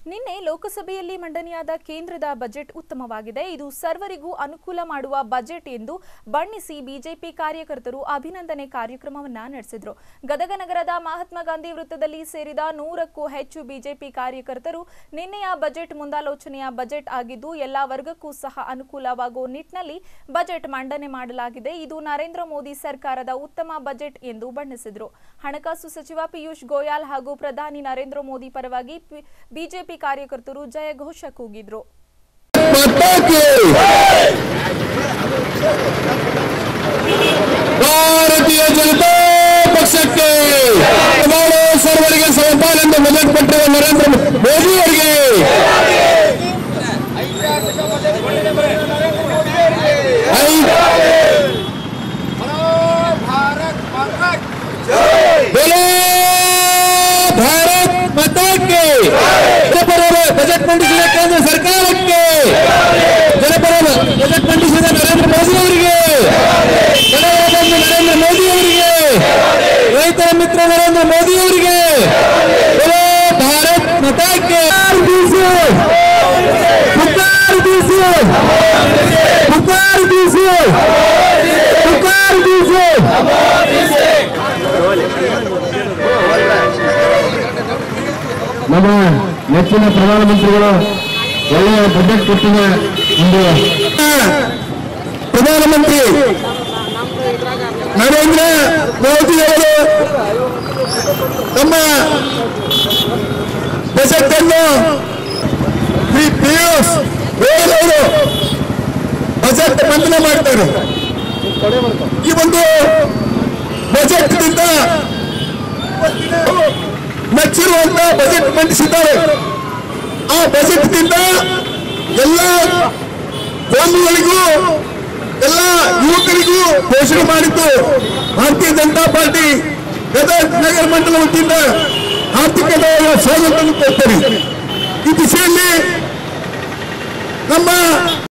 ನಿನ್ನೆ ಲೋಕಸಭೆಯಲ್ಲಿ ಮಂಡನೆಯಾದ ಕೇಂದ್ರದ ಬಜೆಟ್ ಉತ್ತಮವಾಗಿದೆ ಇದು ಸರ್ವರಿಗೂ ಅನುಕೂಲ ಮಾಡುವ ಬಜೆಟ್ ಎಂದು ಬಣ್ಣಿಸಿ ಬಿಜೆಪಿ ಕಾರ್ಯಕರ್ತರು ಅಭಿನಂದನೆ ಕಾರ್ಯಕ್ರಮವನ್ನ ನಡೆಸಿದ್ರು ಗದಗ ನಗರದ ಮಹಾತ್ಮ ಗಾಂಧಿ ವೃತ್ತದಲ್ಲಿ ಸೇರಿದ ನೂರಕ್ಕೂ ಹೆಚ್ಚು ಬಿಜೆಪಿ ಕಾರ್ಯಕರ್ತರು ನಿನ್ನೆಯ ಬಜೆಟ್ ಮುಂದಾಲೋಚನೆಯ ಬಜೆಟ್ ಆಗಿದ್ದು ಎಲ್ಲಾ ವರ್ಗಕ್ಕೂ ಸಹ ಅನುಕೂಲವಾಗುವ ನಿಟ್ಟಿನಲ್ಲಿ ಬಜೆಟ್ ಮಂಡನೆ ಮಾಡಲಾಗಿದೆ ಇದು ನರೇಂದ್ರ ಮೋದಿ ಸರ್ಕಾರದ ಉತ್ತಮ ಬಜೆಟ್ ಎಂದು ಬಣ್ಣಿಸಿದ್ರು ಹಣಕಾಸು ಸಚಿವ ಪಿಯೂಷ್ ಗೋಯಲ್ ಹಾಗೂ ಪ್ರಧಾನಿ ನರೇಂದ್ರ ಮೋದಿ ಪರವಾಗಿ ಪಿ- ಬಿಜೆಪಿ ಕಾರ್ಯಕರ್ತರು ಜಯಘೋಷ ಕೂಗಿದ್ರು ಮಾತಾಕ್ಕೆ ಭಾರತೀಯ ಜನತಾ ಪಕ್ಷಕ್ಕೆ ನಾಳೆ ಸರ್ವರಿಗೆ ಸಮಪಾಲೆಂದು ಬಜೆಟ್ ಕೊಟ್ಟಿರುವ ನರೇಂದ್ರ ಮೋದಿ ಅವರಿಗೆ बोलो भारत माता के ಜನಪರ ಬಜೆಟ್ ಮಂಡಿಸಿದ ಕೇಂದ್ರ ಸರ್ಕಾರಕ್ಕೆ ಜನಪರ ಬಜೆಟ್ ಮಂಡಿಸಿದ ನರೇಂದ್ರ ಮೋದಿ ಅವರಿಗೆ ಜನಪರ ನರೇಂದ್ರ ಮೋದಿ ಅವರಿಗೆ ರೈತರ ಮಿತ್ರ ನರೇಂದ್ರ ಮೋದಿ ಅವರಿಗೆ बोलो ಭಾರತ್ ಮಾತಾ के पुकार दीजिए पुकार दीजिए पुकार दीजिए ನಮ್ಮ ನೆಚ್ಚಿನ ಪ್ರಧಾನಮಂತ್ರಿಗಳು ಒಳ್ಳೆಯ ಬಜೆಟ್ ಕೊಟ್ಟಿದ ಒಂದು ಪ್ರಧಾನಮಂತ್ರಿ ನರೇಂದ್ರ ಮೋದಿ ಅವರು ತಮ್ಮ ಬಜೆಟ್ ಅನ್ನು ಶ್ರೀ ಪಿಯೂಷ್ ಗೋಯಲ್ ಅವರು ಬಜೆಟ್ ಮಂಡನೆ ಮಾಡ್ತಾರೆ ಈ ಒಂದು ಬಜೆಟ್ನಿಂದ ಮೆಚ್ಚಿರುವಂತ ಬಜೆಟ್ ಮಂಡಿಸಿದ್ದಾರೆ ಆ ಬಜೆಟ್ನಿಂದ ಎಲ್ಲ ಕೋಮುಗಳಿಗೂ ಎಲ್ಲ ಯುವಕರಿಗೂ ಘೋಷಣೆ ಮಾಡಿದ್ದು ಭಾರತೀಯ ಜನತಾ ಪಾರ್ಟಿ ಗದಗ ನಗರ ಮಂಡಲ ವತಿಯಿಂದ ಆರ್ಥಿಕ ಸ್ವಾಗತ ಕೊಡ್ತಾರೆ ಈ ದಿಶೆಯಲ್ಲಿ ನಮ್ಮ